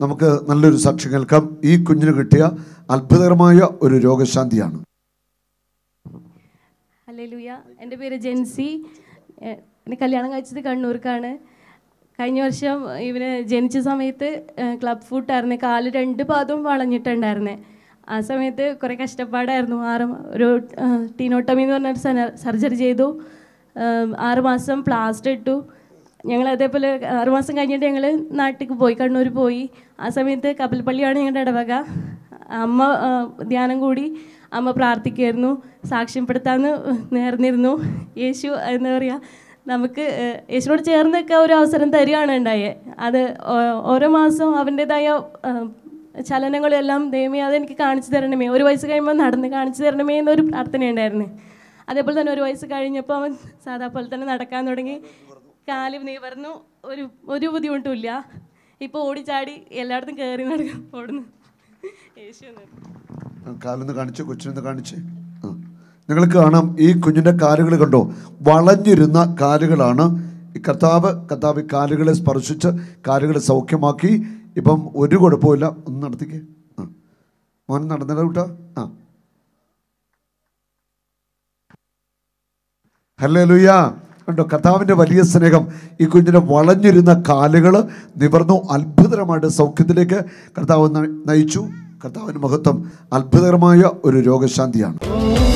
നമുക്ക് നല്ലൊരു സാക്ഷ്യം കേൾക്കാം ഈ കുഞ്ഞിന് കിട്ടിയ അത്ഭുതകരമായ ഒരു രോഗശാന്തിയാണ് ഹല്ലേലൂയ എൻ്റെ പേര് ജെൻസി എ- എന്നെ കല്യാണം കഴിച്ചത് കണ്ണൂർക്കാണ് കഴിഞ്ഞ വർഷം ഇവന് ജനിച്ച സമയത്ത് ഏഹ്, ക്ലബ് ഫുട്ടായിരുന്നു കാല് രണ്ട് പാദവും വളഞ്ഞിട്ടുണ്ടായിരുന്നേ ആ സമയത്ത് കുറേ കഷ്ടപ്പാടായിരുന്നു ആറ് മ- ഒരു ഏഹ്, ടീനോട്ടമി എന്ന് പറഞ്ഞൊരു സന- സർജറി ചെയ്തു ഏഹ്, ആറ് മാസം പ്ലാസ്റ്റർ ഇട്ടു ഞങ്ങൾ അതേപോലെ ആറ് മാസം കഴിഞ്ഞിട്ട് ഞങ്ങൾ നാട്ടിലേക്ക് പോയി കണ്ണൂർ പോയി ആ സമയത്ത് കപ്പൽപ്പള്ളിയാണ് ഞങ്ങളുടെ ഇടവക അമ്മ ആ, ധ്യാനം കൂടി അമ്മ പ്രാർത്ഥിക്കുമായിരുന്നു സാക്ഷ്യപ്പെടുത്താമെന്ന് നേർന്നിരുന്നു യേശു എന്താ പറയുക നമുക്ക് ഏഹ്, യേശുവിനോട് ചേർന്നൊക്കെ ഒരു അവസരം തരികയാണ് ഉണ്ടായേ അത് ഓ- ഓരോ മാസം അവൻ്റെതായ ചലനങ്ങളും എല്ലാം ദൈവമേ അതെനിക്ക് കാണിച്ചു തരണമേ ഒരു വയസ്സ് കഴിയുമ്പോൾ നടന്ന് കാണിച്ചു തരണമേ എന്നൊരു പ്രാർത്ഥനയുണ്ടായിരുന്നു അതേപോലെ തന്നെ ഒരു വയസ്സ് കഴിഞ്ഞപ്പോൾ അവൻ സാധാ പോലെ തന്നെ നടക്കാൻ തുടങ്ങി കാല് നിവർന്നു ഒരു ഒരു ബുദ്ധിമുട്ടുമില്ല ഇപ്പോൾ ഓടിച്ചാടി എല്ലായിടത്തും കയറി നടക്കും ഓടുന്നു യേശു എന്ന്. കാലൊന്ന് കാണിച്ച് കൊച്ചിനൊന്ന് കാണിച്ച് ആ. നിങ്ങൾക്ക് കാണാം ഈ കുഞ്ഞിൻ്റെ കാലുകൾ കണ്ടോ വളഞ്ഞിരുന്ന കാലുകളാണ് ഈ കർത്താവ് കർത്താവ് ഈ കാലുകളെ സ്പർശിച്ച് കാലുകളെ സൗഖ്യമാക്കി ഇപ്പം ഒരു കുഴപ്പമില്ല ഒന്ന് നടത്തിക്കേ ആ മോൻ നടന്നില്ല കൂട്ടാ ആ ഹലേ ലുയ്യ കണ്ടോ കർത്താവിൻ്റെ വലിയ സ്നേഹം ഈ കുഞ്ഞിൻ്റെ വളഞ്ഞിരുന്ന കാലുകൾ നിവർന്നു അത്ഭുതകരമായിട്ട് സൗഖ്യത്തിലേക്ക് കർത്താവ് ന- നയിച്ചു കർത്താവിൻ്റെ മഹത്വം അത്ഭുതകരമായ ഒരു രോഗശാന്തിയാണ്